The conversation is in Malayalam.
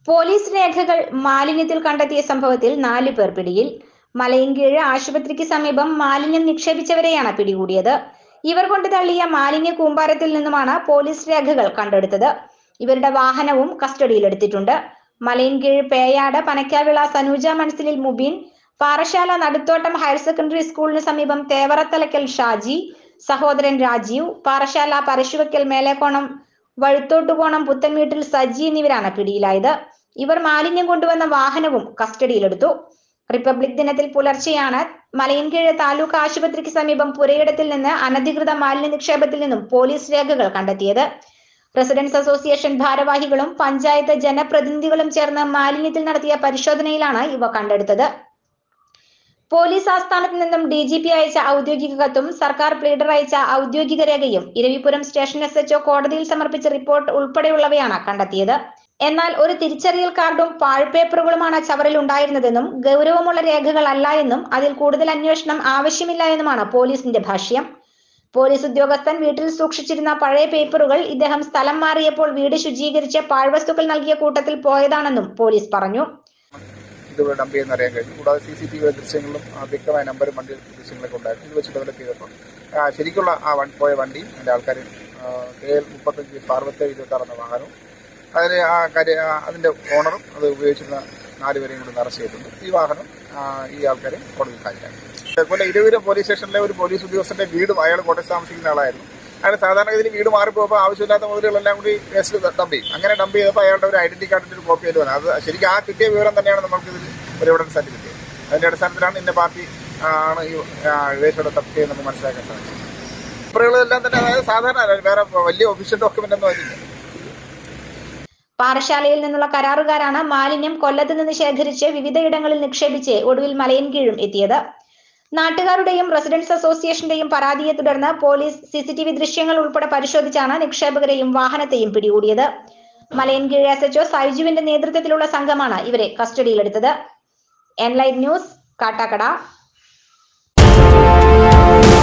പോലീസ് രേഖകൾ മാലിന്യത്തിൽ കണ്ടെത്തിയ സംഭവത്തിൽ നാലു പേർ പിടിയിൽ മലയൻകീഴ് ആശുപത്രിക്ക് സമീപം മാലിന്യം നിക്ഷേപിച്ചവരെയാണ് പിടികൂടിയത് ഇവർ കൊണ്ട് തള്ളിയ മാലിന്യ കൂമ്പാരത്തിൽ നിന്നുമാണ് പോലീസ് രേഖകൾ കണ്ടെടുത്തത് ഇവരുടെ വാഹനവും കസ്റ്റഡിയിലെടുത്തിട്ടുണ്ട് മലയൻകീഴ് പേയാട് പനക്കാവിള സനൂജ മനസ്സിലിൽ മുബീൻ പാറശാല നടുത്തോട്ടം ഹയർ സെക്കൻഡറി സ്കൂളിന് സമീപം തേവറത്തലക്കൽ ഷാജി സഹോദരൻ രാജീവ് പാറശാല പരശുവയ്ക്കൽ മേലേക്കോണം വഴുത്തോട്ടുകോണം പുത്തൻവീട്ടിൽ സജി എന്നിവരാണ് പിടിയിലായത് ഇവർ മാലിന്യം കൊണ്ടുവന്ന വാഹനവും കസ്റ്റഡിയിലെടുത്തു റിപ്പബ്ലിക് ദിനത്തിൽ പുലർച്ചെയാണ് മലയൻകീഴ് താലൂക്ക് ആശുപത്രിക്ക് സമീപം പുരയിടത്തിൽ നിന്ന് അനധികൃത മാലിന്യ നിക്ഷേപത്തിൽ നിന്നും പോലീസ് രേഖകൾ കണ്ടെത്തിയത് റെസിഡൻസ് അസോസിയേഷൻ ഭാരവാഹികളും പഞ്ചായത്ത് ജനപ്രതിനിധികളും ചേർന്ന് മാലിന്യത്തിൽ നടത്തിയ പരിശോധനയിലാണ് ഇവ കണ്ടെടുത്തത് പോലീസ് ആസ്ഥാനത്ത് നിന്നും ഡി ജി പി അയച്ച ഔദ്യോഗിക കത്തും സർക്കാർ പ്ലീഡർ അയച്ച ഔദ്യോഗിക രേഖയും ഇരവിപുരം സ്റ്റേഷൻ എസ് എച്ച്ഒ കോടതിയിൽ സമർപ്പിച്ച റിപ്പോർട്ട് ഉൾപ്പെടെയുള്ളവയാണ് കണ്ടെത്തിയത് എന്നാൽ ഒരു തിരിച്ചറിയൽ കാർഡും പാഴ്പേപ്പറുകളുമാണ് ചവറിൽ ഉണ്ടായിരുന്നതെന്നും ഗൗരവമുള്ള രേഖകളല്ല എന്നും അതിൽ കൂടുതൽ അന്വേഷണം ആവശ്യമില്ല എന്നുമാണ് പോലീസിന്റെ ഭാഷ്യം പോലീസ് ഉദ്യോഗസ്ഥൻ വീട്ടിൽ സൂക്ഷിച്ചിരുന്ന പഴയ പേപ്പറുകൾ ഇദ്ദേഹം സ്ഥലം മാറിയപ്പോൾ വീട് ശുചീകരിച്ച് പാഴ്വസ്തുക്കൾ നൽകിയ കൂട്ടത്തിൽ പോയതാണെന്നും പോലീസ് പറഞ്ഞു ഇത് ഡംപ് ചെയ്യുന്ന അറിയാൻ കഴിഞ്ഞു കൂടാതെ സി സി ടി വി ദൃശ്യങ്ങളും ആ, വ്യക്തമായ നമ്പറും വണ്ടി ദൃശ്യങ്ങളൊക്കെ ഉണ്ടായിരുന്നു ഇത് വെച്ച് ഡെവലപ്പ് ചെയ്തപ്പോൾ ആ, ശരിക്കുള്ള ആ വൺ പോയ വണ്ടിയും അതിൻ്റെ ആൾക്കാരും കെ എൽ മുപ്പത്തഞ്ച് അറുപത്തേഴ് ഇരുപത്തി എന്ന വാഹനവും അതിന് ആ കാര്യ ആ, അതിൻ്റെ ഓണറും അത് ഉപയോഗിച്ചിരുന്ന നാലുപേരെയും കൂടി അറസ്റ്റ് ചെയ്തിട്ടുണ്ട് ഈ വാഹനം ആ, ഈ ആൾക്കാരെ കോടതിയിൽ ഹാജരാക്കി അതുപോലെ ഇരുവരും പോലീസ് സ്റ്റേഷനിലെ ഒരു പോലീസ് ഉദ്യോഗസ്ഥന്റെ വീടും അയാൾ കോട്ടയത്ത് താമസിക്കുന്ന ആളായിരുന്നു അയാൾ സാധാരണഗതിയിൽ വീട് മാറിപ്പോയപ്പോൾ ആവശ്യമില്ലാത്ത മുതലുകളെല്ലാം കൂടി വേസ്റ്റ് ഡംപ് ചെയ്യും അങ്ങനെ ഡംപ് ചെയ്തപ്പോൾ അയാളുടെ ഒരു ഐഡന്റി കാർഡിന്റെ ഒരു കോപ്പി അതിൽ വന്നത് അത് ശരിക്കും ആ കിട്ടിയ വിവരം തന്നെയാണ് നമുക്ക് ഇതിൽ ഒരു എവിഡൻസ് ആയിട്ട് കിട്ടിയത് അതിന്റെ അടിസ്ഥാനത്തിലാണ് ഇന്ന പാർട്ടി ആ, ആണ് ഈ വേസ്റ്റ് ഡംപ് ചെയ്യുന്നത് നമുക്ക് മനസ്സിലാക്കാൻ സാധിച്ചത് പേപ്പറുകളെല്ലാം തന്നെ അതായത് സാധാരണ വേറെ വലിയ ഒഫീഷ്യൽ ഡോക്യുമെന്റ് ഒന്നും അതില്ല പാറശാലയിൽ നിന്നുള്ള കരാറുകാരാണ് മാലിന്യം കൊല്ലത്ത് നിന്ന് ശേഖരിച്ച് വിവിധയിടങ്ങളിൽ നിക്ഷേപിച്ച് ഒടുവിൽ മലയൻകീഴും എത്തിയത് നാട്ടുകാരുടെയും റെസിഡൻസ് അസോസിയേഷന്റെയും പരാതിയെ തുടർന്ന് പോലീസ് സിസിടിവി ദൃശ്യങ്ങൾ ഉൾപ്പെടെ പരിശോധിച്ചാണ് നിക്ഷേപകരെയും വാഹനത്തെയും പിടികൂടിയത് മലയൻകീഴ് എസ് എച്ച്ഒ സൈജുവിന്റെ നേതൃത്വത്തിലുള്ള സംഘമാണ് ഇവരെ കസ്റ്റഡിയിലെടുത്തത് എൻലൈറ്റ് ന്യൂസ് കാട്ടാക്കട